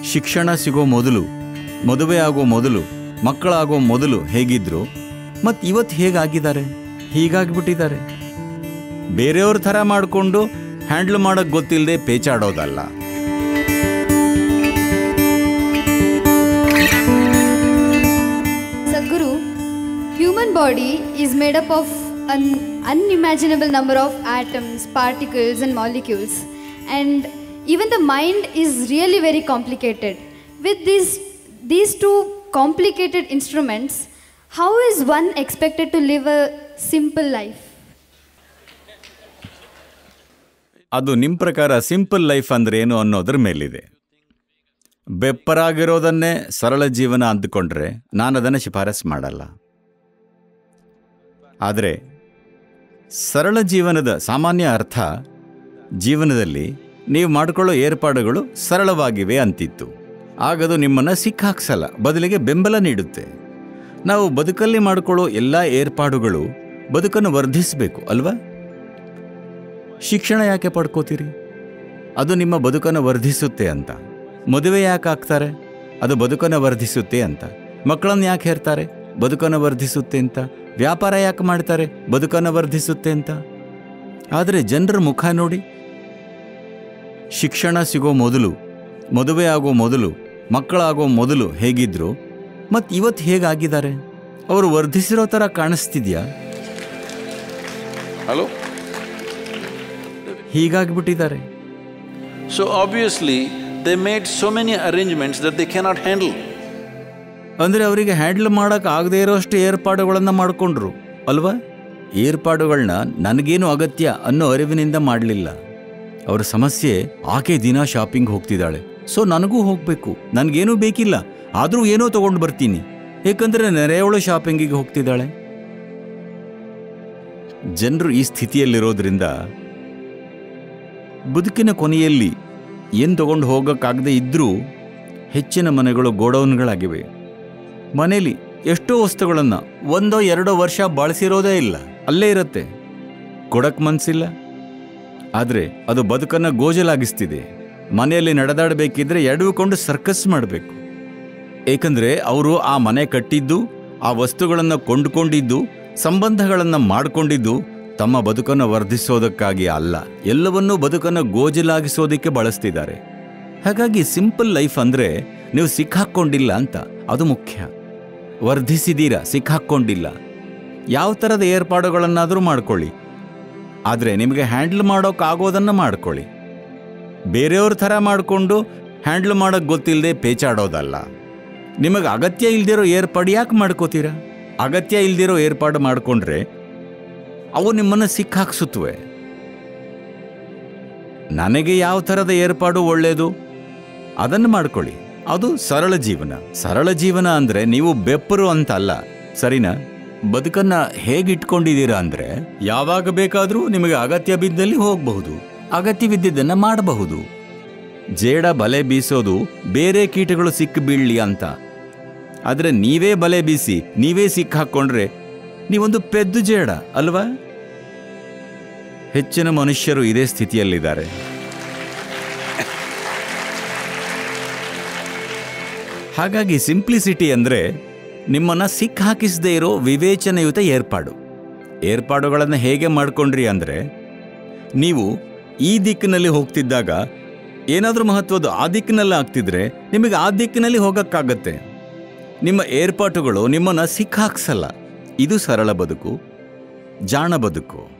ಶಿಕ್ಷಣ ಸಿಗೋ ಮೊದಲು ಮದುವೆ ಆಗೋ ಮೊದಲು ಮಕ್ಕಳಾಗೋ ಮೊದಲು ಹೇಗಿದ್ರು ಮತ್ತು ಇವತ್ತು ಹೇಗಾಗಿದ್ದಾರೆ ಹೀಗಾಗಿಬಿಟ್ಟಿದ್ದಾರೆ ಬೇರೆಯವ್ರ ಥರ ಮಾಡಿಕೊಂಡು ಹ್ಯಾಂಡ್ಲ್ ಮಾಡೋಕ್ಕೆ ಗೊತ್ತಿಲ್ಲದೆ ಪೇಚಾಡೋದಲ್ಲ Sadhguru, human body is made up of an unimaginable number of atoms, particles and molecules. And even the mind is really very complicated. With these, these two complicated instruments, how is one expected to live a simple life? ಅದು ನಿಮ್ಮ ಪ್ರಕಾರ simple life ಅಂದ್ರೆ ಏನು ಅನ್ನೋದ್ರ ಮೇಲಿದೆ ಬೆಪ್ಪರಾಗಿರೋದನ್ನೇ ಸರಳ ಜೀವನ ಅಂದುಕೊಂಡ್ರೆ ನಾನು ಅದನ್ನು ಶಿಫಾರಸ್ ಮಾಡಲ್ಲ ಆದರೆ ಸರಳ ಜೀವನದ ಸಾಮಾನ್ಯ ಅರ್ಥ ಜೀವನದಲ್ಲಿ ನೀವು ಮಾಡಿಕೊಳ್ಳೋ ಏರ್ಪಾಡುಗಳು ಸರಳವಾಗಿವೆ ಅಂತಿತ್ತು ಆಗದು ನಿಮ್ಮನ್ನು ಸಿಕ್ಕಾಕ್ಸಲ್ಲ ಬದಲಿಗೆ ಬೆಂಬಲ ನೀಡುತ್ತೆ ನಾವು ಬದುಕಲ್ಲಿ ಮಾಡಿಕೊಳ್ಳೋ ಎಲ್ಲ ಏರ್ಪಾಡುಗಳು ಬದುಕನ್ನು ವರ್ಧಿಸಬೇಕು ಅಲ್ವಾ ಶಿಕ್ಷಣ ಯಾಕೆ ಪಡ್ಕೋತೀರಿ ಅದು ನಿಮ್ಮ ಬದುಕನ್ನು ವರ್ಧಿಸುತ್ತೆ ಅಂತ ಮದುವೆ ಯಾಕೆ ಆಗ್ತಾರೆ ಅದು ಬದುಕನ್ನು ವರ್ಧಿಸುತ್ತೆ ಅಂತ ಮಕ್ಕಳನ್ನು ಯಾಕೆ ಹೇರ್ತಾರೆ ಬದುಕನ್ನು ವರ್ಧಿಸುತ್ತೆ ಅಂತ ವ್ಯಾಪಾರ ಯಾಕೆ ಮಾಡ್ತಾರೆ ಬದುಕನ್ನು ವರ್ಧಿಸುತ್ತೆ ಅಂತ ಆದರೆ ಜನರ ಮುಖ ನೋಡಿ ಶಿಕ್ಷಣ ಸಿಗೋ ಮೊದಲು ಮದುವೆ ಆಗೋ ಮೊದಲು ಮಕ್ಕಳಾಗೋ ಮೊದಲು ಹೇಗಿದ್ರು ಮತ್ತು ಇವತ್ತು ಹೇಗಾಗಿದ್ದಾರೆ ಅವರು ವರ್ಧಿಸಿರೋ ಥರ ಕಾಣಿಸ್ತಿದ್ಯಾ Hello? ಹೀಗಾಗಿಬಿಟ್ಟಿದ್ದಾರೆ So obviously, they made so many arrangements that they cannot handle. ಅಂದರೆ ಅವರಿಗೆ ಹ್ಯಾಂಡಲ್ ಮಾಡೋಕೆ ಆಗದೇ ಇರೋಷ್ಟು ಏರ್ಪಾಡುಗಳನ್ನು ಮಾಡಿಕೊಂಡ್ರು ಅಲ್ವಾ ಏರ್ಪಾಡುಗಳನ್ನ ನನಗೇನು ಅಗತ್ಯ ಅನ್ನೋ ಅರಿವಿನಿಂದ ಮಾಡಲಿಲ್ಲ ಅವರ ಸಮಸ್ಯೆ ಆಕೆ ದಿನ ಶಾಪಿಂಗ್ ಹೋಗ್ತಿದ್ದಾಳೆ ಸೊ ನನಗೂ ಹೋಗಬೇಕು ನನಗೇನೂ ಬೇಕಿಲ್ಲ ಆದರೂ ಏನೋ ತಗೊಂಡು ಬರ್ತೀನಿ ಏಕೆಂದರೆ ನೆರೆಯವಳು ಶಾಪಿಂಗಿಗೆ ಹೋಗ್ತಿದ್ದಾಳೆ ಜನರು ಈ ಸ್ಥಿತಿಯಲ್ಲಿರೋದ್ರಿಂದ ಬದುಕಿನ ಕೊನೆಯಲ್ಲಿ ಏನು ತಗೊಂಡು ಹೋಗೋಕ್ಕಾಗದೇ ಇದ್ದರೂ ಹೆಚ್ಚಿನ ಮನೆಗಳು ಗೋಡೌನ್ಗಳಾಗಿವೆ ಮನೇಲಿ ಎಷ್ಟೋ ವಸ್ತುಗಳನ್ನು ಒಂದೋ ಎರಡೋ ವರ್ಷ ಬಳಸಿರೋದೇ ಇಲ್ಲ ಅಲ್ಲೇ ಇರುತ್ತೆ ಕೊಡಕ್ ಮನ್ಸಿಲ್ಲ ಆದರೆ ಅದು ಬದುಕನ್ನು ಗೋಜಲಾಗಿಸ್ತಿದೆ ಮನೆಯಲ್ಲಿ ನಡೆದಾಡಬೇಕಿದ್ರೆ ಎಡವಿಕೊಂಡು ಸರ್ಕಸ್ ಮಾಡಬೇಕು ಏಕೆಂದರೆ ಅವರು ಆ ಮನೆ ಕಟ್ಟಿದ್ದು ಆ ವಸ್ತುಗಳನ್ನು ಕೊಂಡುಕೊಂಡಿದ್ದು ಸಂಬಂಧಗಳನ್ನು ಮಾಡಿಕೊಂಡಿದ್ದು ತಮ್ಮ ಬದುಕನ್ನು ವರ್ಧಿಸೋದಕ್ಕಾಗಿ ಅಲ್ಲ ಎಲ್ಲವನ್ನೂ ಬದುಕನ್ನು ಗೋಜಲಾಗಿಸೋದಕ್ಕೆ ಬಳಸ್ತಿದ್ದಾರೆ ಹಾಗಾಗಿ ಸಿಂಪಲ್ ಲೈಫ್ ಅಂದರೆ ನೀವು ಸಿಕ್ಕಾಕ್ಕೊಂಡಿಲ್ಲ ಅಂತ ಅದು ಮುಖ್ಯ ವರ್ಧಿಸಿದ್ದೀರಾ ಸಿಕ್ಕಾಕ್ಕೊಂಡಿಲ್ಲ ಯಾವ ಥರದ ಏರ್ಪಾಡುಗಳನ್ನಾದರೂ ಮಾಡ್ಕೊಳ್ಳಿ ಆದರೆ ನಿಮಗೆ ಹ್ಯಾಂಡ್ಲ್ ಮಾಡೋಕ್ಕಾಗೋದನ್ನು ಮಾಡ್ಕೊಳ್ಳಿ ಬೇರೆಯವ್ರ ಥರ ಮಾಡಿಕೊಂಡು ಹ್ಯಾಂಡ್ಲ್ ಮಾಡೋಕ್ಕೆ ಗೊತ್ತಿಲ್ಲದೆ ಪೇಚಾಡೋದಲ್ಲ ನಿಮಗೆ ಅಗತ್ಯ ಇಲ್ದಿರೋ ಏರ್ಪಾಡು ಯಾಕೆ ಮಾಡ್ಕೋತೀರಾ ಅಗತ್ಯ ಇಲ್ದಿರೋ ಏರ್ಪಾಡು ಮಾಡಿಕೊಂಡ್ರೆ ಅವು ನಿಮ್ಮನ್ನು ಸಿಕ್ಕಾಕ್ಸುತ್ತವೆ ನನಗೆ ಯಾವ ಥರದ ಏರ್ಪಾಡು ಒಳ್ಳೆಯದು ಅದನ್ನು ಮಾಡ್ಕೊಳ್ಳಿ ಅದು ಸರಳ ಜೀವನ ಸರಳ ಜೀವನ ಅಂದರೆ ನೀವು ಬೆಪ್ಪರು ಅಂತ ಅಲ್ಲ ಸರಿನಾ ಬದುಕನ್ನ ಹೇಗಿಟ್ಕೊಂಡಿದ್ದೀರಾ ಅಂದರೆ ಯಾವಾಗ ಬೇಕಾದರೂ ನಿಮಗೆ ಅಗತ್ಯ ಬಿದ್ದಲ್ಲಿ ಹೋಗಬಹುದು ಅಗತ್ಯವಿದ್ದಿದ್ದನ್ನು ಮಾಡಬಹುದು ಜೇಡ ಬಲೆ ಬೀಸೋದು ಬೇರೆ ಕೀಟಗಳು ಸಿಕ್ಕು ಬೀಳಲಿ ಅಂತ ಆದರೆ ನೀವೇ ಬಲೆ ಬೀಸಿ ನೀವೇ ಸಿಕ್ಕಾಕ್ಕೊಂಡ್ರೆ ನೀವೊಂದು ಪೆದ್ದು ಜೇಡ ಅಲ್ವಾ ಹೆಚ್ಚಿನ ಮನುಷ್ಯರು ಇದೇ ಸ್ಥಿತಿಯಲ್ಲಿದ್ದಾರೆ ಹಾಗಾಗಿ ಸಿಂಪ್ಲಿಸಿಟಿ ಅಂದರೆ ನಿಮ್ಮನ್ನು ಸಿಕ್ ಹಾಕಿಸದೇ ಇರೋ ವಿವೇಚನೆಯುತ ಏರ್ಪಾಡು ಏರ್ಪಾಡುಗಳನ್ನು ಹೇಗೆ ಮಾಡ್ಕೊಂಡ್ರಿ ಅಂದರೆ ನೀವು ಈ ದಿಕ್ಕಿನಲ್ಲಿ ಹೋಗ್ತಿದ್ದಾಗ ಏನಾದರೂ ಮಹತ್ವದ ಆ ದಿಕ್ಕಿನಲ್ಲಿ ಆಗ್ತಿದ್ರೆ ನಿಮಗೆ ಆ ದಿಕ್ಕಿನಲ್ಲಿ ಹೋಗೋಕ್ಕಾಗತ್ತೆ ನಿಮ್ಮ ಏರ್ಪಾಟುಗಳು ನಿಮ್ಮನ್ನು ಸಿಕ್ಕಾಕ್ಸಲ್ಲ ಇದು ಸರಳ ಬದುಕು ಜಾಣ ಬದುಕು